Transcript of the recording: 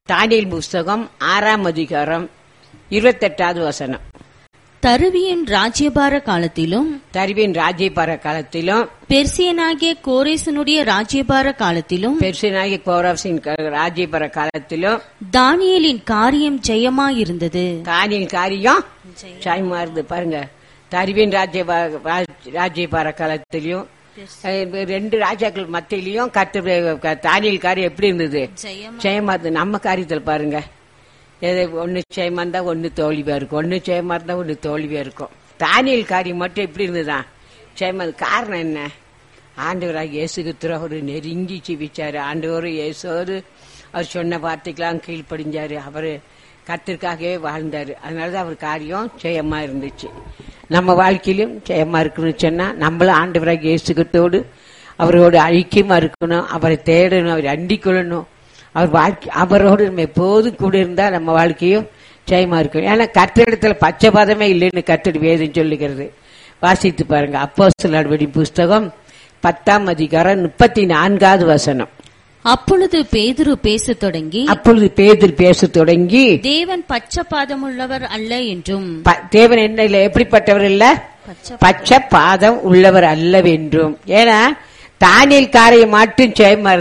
Daniel புஸ்தகம் ஆறாம் அதிகாரம் இருபத்தெட்டாவது வசனம் தருவியின் ராஜ்யபார காலத்திலும் தருவின் ராஜ்யபார காலத்திலும் பெர்சியனாகிய கோரேசனுடைய ராஜ்யபார காலத்திலும் பெருசனாகி கோராசின் ராஜ்யபார காலத்திலும் தானியேலின் காரியம் ஜெயமாயிருந்தது தானியல் காரியம் சாயமா இருந்து பாருங்க தருவின் ராஜ்ய ராஜ்யபார காலத்திலையும் அஹ், ரெண்டு ராஜாக்கள் மத்தியிலையும் கத்து தானியல் காரியம் எப்படி இருந்தது ஜெயமா இருந்தது நம்ம காரியத்தில் பாருங்க எது ஒன்னு ஜெயமா இருந்தா ஒன்னு தோல்வியா இருக்கும் ஒன்னு ஜெயமா இருந்தா ஒன்னு தோல்வியா இருக்கும் தானியல் காரியம் மட்டும் எப்படி இருந்ததுதான் ஜெயமா இருந்தது. காரணம் என்ன ஆண்டவராக இயேசு கிறிஸ்துவ ஒரு நெருங்கி ஜீவிச்சாரு ஆண்டவர் இயேசோரு அவர் சொன்ன வார்த்தைக்கெல்லாம் கீழ்ப்படிஞ்சாரு அவரு கத்திற்காகவே வாழ்ந்தாரு அதனாலதான் அவர் காரியம் ஜெயமா இருந்துச்சு நம்ம வாழ்க்கையிலும் ஜெயமா இருக்கணும்னு சொன்னா நம்மளும் ஆண்டவராக இயேசுகிட்டோடு அவரோட ஐக்கியமா இருக்கணும் அவரை தேடணும் அவரை அண்டிக் கொள்ளணும் அவர் வாழ்க்கை அவரோடு நம்ம எப்போதும் கூட இருந்தா நம்ம வாழ்க்கையும் ஜெயமா இருக்கும் ஏன்னா கத்திரிடத்துல பச்சை பாதமே இல்லைன்னு கத்தடி வேதம் சொல்லுகிறது வாசித்து பாருங்க அப்போ நடவடி புஸ்தகம் பத்தாம் அதிகாரம் முப்பத்தி நான்காவது வசனம் அப்பொழுது பேதுரு பேசத் தொடங்கி அப்பொழுது பேதர் பேச தொடங்கி தேவன் பச்சபாதமுள்ளவர் அல்ல என்றும் ப- தேவன் என்ன இல்ல எப்படிப்பட்டவர் இல்ல பச்சை பாதம் உள்ளவர் அல்லவென்றும் ஏன்னா தானியல் காரியம் மட்டும் ஜெயமா